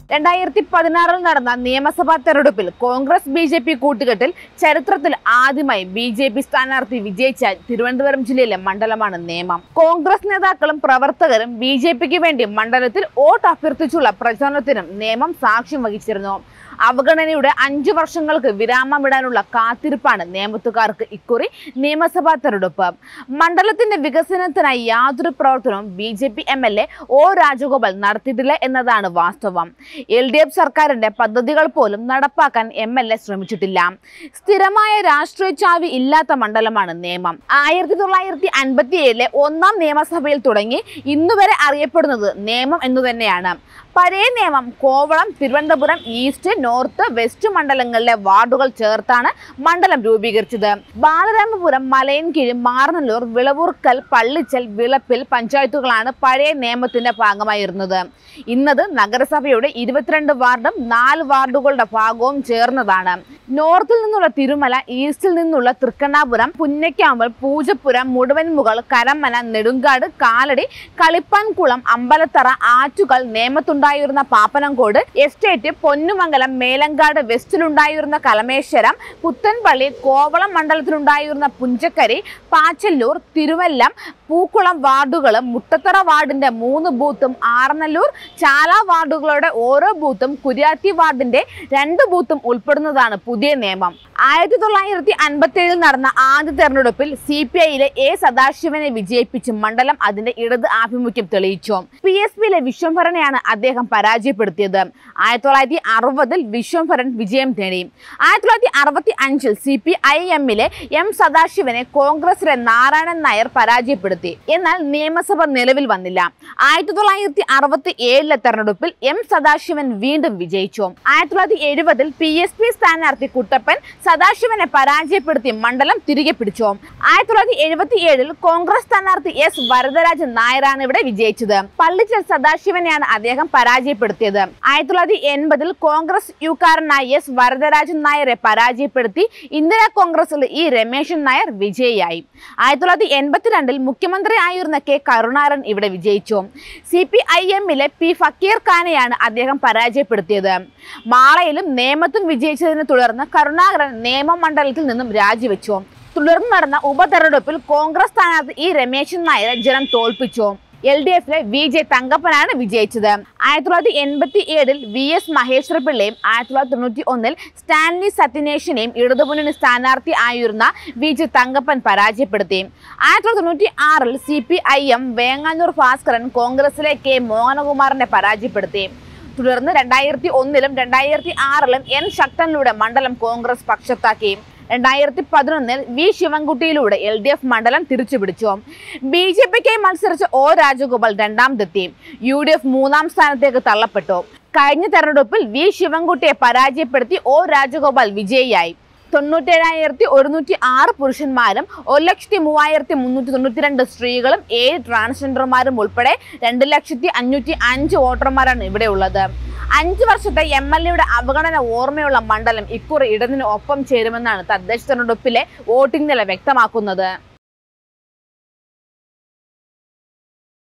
രണ്ടായിരത്തി പതിനാറിൽ നടന്ന നിയമസഭാ തെരഞ്ഞെടുപ്പിൽ കോൺഗ്രസ് ബി ജെ പി കൂട്ടുകെട്ടിൽ ചരിത്രത്തിൽ ആദ്യമായി ബി ജെ പി സ്ഥാനാർത്ഥി വിജയിച്ച തിരുവനന്തപുരം ജില്ലയിലെ മണ്ഡലമാണ് നേമം കോൺഗ്രസ് നേതാക്കളും പ്രവർത്തകരും ബി ജെ പിക്ക് വേണ്ടി മണ്ഡലത്തിൽ വോട്ട് അഭ്യർത്ഥിച്ചുള്ള പ്രചാരണത്തിനും നേമം സാക്ഷ്യം വഹിച്ചിരുന്നു അവഗണനയുടെ അഞ്ചു വർഷങ്ങൾക്ക് വിരാമമിടാനുള്ള കാത്തിരിപ്പാണ് നേമത്തുകാർക്ക് ഇക്കുറി നിയമസഭാ തെരഞ്ഞെടുപ്പ് മണ്ഡലത്തിന്റെ വികസനത്തിനായി യാതൊരു പ്രവർത്തനവും B J P M L A O Rajagopal നടത്തിയിട്ടില്ല എന്നതാണ് വാസ്തവം എൽ ഡി എഫ് സർക്കാരിന്റെ പദ്ധതികൾ പോലും നടപ്പാക്കാൻ എം എൽ എ ശ്രമിച്ചിട്ടില്ല സ്ഥിരമായ രാഷ്ട്രീയ ചാവി ഇല്ലാത്ത മണ്ഡലമാണ് നേമം ആയിരത്തി തൊള്ളായിരത്തി അൻപത്തി ഏഴിലെ ഒന്നാം നിയമസഭയിൽ തുടങ്ങി ഇന്നുവരെ അറിയപ്പെടുന്നത് നേമം എന്നു തന്നെയാണ് പഴയ നിയമം Kovalam Thiruvananthapuram East North West മണ്ഡലങ്ങളിലെ വാർഡുകൾ ചേർത്താണ് മണ്ഡലം രൂപീകരിച്ചത് ബാലരാമപുരം മലയൻകീഴ് മാറനല്ലൂർ വിളവൂർക്കൽ പള്ളിച്ചൽ വിളപ്പിൽ പഞ്ചായത്തുകളാണ് പഴയ നിയമത്തിന്റെ ഭാഗമായിരുന്നത് ഇന്നത് നഗരസഭയുടെ ഇരുപത്തിരണ്ട് വാർഡും നാല് വാർഡുകളുടെ ഭാഗവും ചേർന്നതാണ് നോർത്തിൽ നിന്നുള്ള തിരുമല ഈസ്റ്റിൽ നിന്നുള്ള തൃക്കണ്ണാപുരം പുന്നയ്ക്കാമ്പൽ പൂജപ്പുരം മുഴുവൻമുകൾ കരമന നെടുങ്കാട് കാലടി കളിപ്പാൻകുളം അമ്പലത്തറ ആറ്റുകൾ നേമത്തുണ്ടായിരുന്ന പാപ്പനംകോട് എസ്റ്റേറ്റ് പൊന്നുമംഗലം മേലങ്കാട് വെസ്റ്റിലുണ്ടായിരുന്ന കലമേശ്വരം പുത്തൻപള്ളി കോവളം മണ്ഡലത്തിലുണ്ടായിരുന്ന പുഞ്ചക്കരി പാച്ചല്ലൂർ തിരുവല്ലം പൂക്കുളം വാർഡുകളും മുട്ടത്തറ വാർഡിന്റെ മൂന്ന് ബൂത്തും ആറനല്ലൂർ ചാല വാർഡുകളുടെ ഓരോ ബൂത്തും കുര്യാത്തി വാർഡിന്റെ രണ്ട് ബൂത്തും ഉൾപ്പെടുന്നതാണ് പുതിയ നിയമം ആയിരത്തി തൊള്ളായിരത്തി അൻപത്തി ഏഴിൽ നടന്ന ആദ്യ തെരഞ്ഞെടുപ്പിൽ സി പി ഐയിലെ എ സദാശിവനെ വിജയിപ്പിച്ച് മണ്ഡലം അതിന്റെ ഇടത് ആഭിമുഖ്യം തെളിയിച്ചു പി എസ് പിയിലെ വിശ്വംഭരനെയാണ് അദ്ദേഹം പരാജയപ്പെടുത്തിയത് ആയിരത്തി തൊള്ളായിരത്തി അറുപതിൽ വിശ്വംഭരൻ വിജയം നേടി ആയിരത്തി തൊള്ളായിരത്തി അറുപത്തി അഞ്ചിൽ സി പി ഐ എമ്മിലെ എം സദാശിവനെ കോൺഗ്രസിലെ നാരായണൻ നായർ പരാജയപ്പെടുത്തി എന്നാൽ നിയമസഭ നിലവിൽ വന്നില്ല ആയിരത്തി തൊള്ളായിരത്തി അറുപത്തി ഏഴിലെ തെരഞ്ഞെടുപ്പിൽ എം സദാശിവൻ വീണ്ടും വിജയിച്ചു ആയിരത്തി തൊള്ളായിരത്തി എഴുപതിൽ പി എസ് പി സ്ഥാനാർത്ഥി കുട്ടപ്പൻ സദാശിവനെ പരാജയപ്പെടുത്തി മണ്ഡലം തിരികെ പിടിച്ചു ആയിരത്തി തൊള്ളായിരത്തി എഴുപത്തി ഏഴിൽ കോൺഗ്രസ് സ്ഥാനാർത്ഥി എസ് വരദരാജൻ നായരാണ് ഇവിടെ വിജയിച്ചത് പള്ളിച്ചൽ സദാശിവനെയാണ് അദ്ദേഹം പരാജയപ്പെടുത്തിയത് ആയിരത്തി തൊള്ളായിരത്തി എൺപതിൽ കോൺഗ്രസ് യുക്കാരനായ എസ് വരദരാജൻ നായരെ പരാജയപ്പെടുത്തി ഇന്ദിരാ കോൺഗ്രസിൽ ഇ രമേശൻ നായർ വിജയിയായി ആയിരത്തി തൊള്ളായിരത്തി എൺപത്തിരണ്ടിൽ മുഖ്യമന്ത്രി ആയിരുന്ന കെ കരുണാകരൻ ഇവിടെ വിജയിച്ചു സി പി ഐ എമ്മിലെ പി ഫക്കീർ ഖാനെയാണ് അദ്ദേഹം പരാജയപ്പെടുത്തിയത് മാളയിലും നേമത്തും വിജയിച്ചതിനെ തുടർന്ന് കരുണാകരൻ നേമം മണ്ഡലത്തിൽ നിന്നും രാജിവെച്ചു തുടർന്ന് നടന്ന ഉപതെരഞ്ഞെടുപ്പിൽ കോൺഗ്രസ് സ്ഥാനാർത്ഥി ഇ രമേശൻ നായരെ ജനം തോൽപ്പിച്ചു എൽ ഡി എഫിലെ വി ജെ തങ്കപ്പനാണ് വിജയിച്ചത് ആയിരത്തി തൊള്ളായിരത്തി എൺപത്തി ഏഴിൽ വി എസ് മഹേശ്വര പിള്ളയും ആയിരത്തി തൊള്ളായിരത്തി തൊണ്ണൂറ്റി ഒന്നിൽ സ്റ്റാൻലി സത്യനേഷിനെയും ഇടതുമുന്നണി സ്ഥാനാർത്ഥി ആയിരുന്ന വി ജെ തങ്കപ്പൻ പരാജയപ്പെടുത്തി ആയിരത്തി തൊള്ളായിരത്തി തൊണ്ണൂറ്റി ആറിൽ C P I M Venganoor Bhaskaran കോൺഗ്രസിലെ കെ മോഹനകുമാറിനെ പരാജയപ്പെടുത്തി തുടർന്ന് രണ്ടായിരത്തി ഒന്നിലും രണ്ടായിരത്തി ആറിലും എൻ ശക്തനിലൂടെ മണ്ഡലം കോൺഗ്രസ് പക്ഷത്താക്കി രണ്ടായിരത്തി പതിനൊന്നിൽ വി ശിവൻകുട്ടിയിലൂടെ എൽ ഡി എഫ് മണ്ഡലം തിരിച്ചുപിടിച്ചു ബി ജെ പിക്കായി മത്സരിച്ച ഒ രാജഗോപാൽ രണ്ടാമതെത്തി യു ഡി എഫ് മൂന്നാം സ്ഥാനത്തേക്ക് തള്ളപ്പെട്ടു കഴിഞ്ഞ തെരഞ്ഞെടുപ്പിൽ വി ശിവൻകുട്ടിയെ പരാജയപ്പെടുത്തി ഒ രാജഗോപാൽ വിജയിയായി തൊണ്ണൂറ്റേഴായിരത്തി ഒരുന്നൂറ്റി ആറ് പുരുഷന്മാരും ഒരു ലക്ഷത്തി മൂവായിരത്തി മുന്നൂറ്റി തൊണ്ണൂറ്റി രണ്ട് സ്ത്രീകളും ഏഴ് ട്രാൻസ്ജെൻഡർമാരും ഉൾപ്പെടെ രണ്ട് ലക്ഷത്തി അഞ്ഞൂറ്റി അഞ്ച് വോട്ടർമാരാണ് ഇവിടെ ഉള്ളത് അഞ്ച് വർഷത്തെ എം എൽ എയുടെ അവഗണന ഓർമ്മയുള്ള മണ്ഡലം ഇക്കുറി ഇടതിന് ഒപ്പം ചേരുമെന്നാണ് തദ്ദേശ തെരഞ്ഞെടുപ്പിലെ വോട്ടിംഗ് നില വ്യക്തമാക്കുന്നത്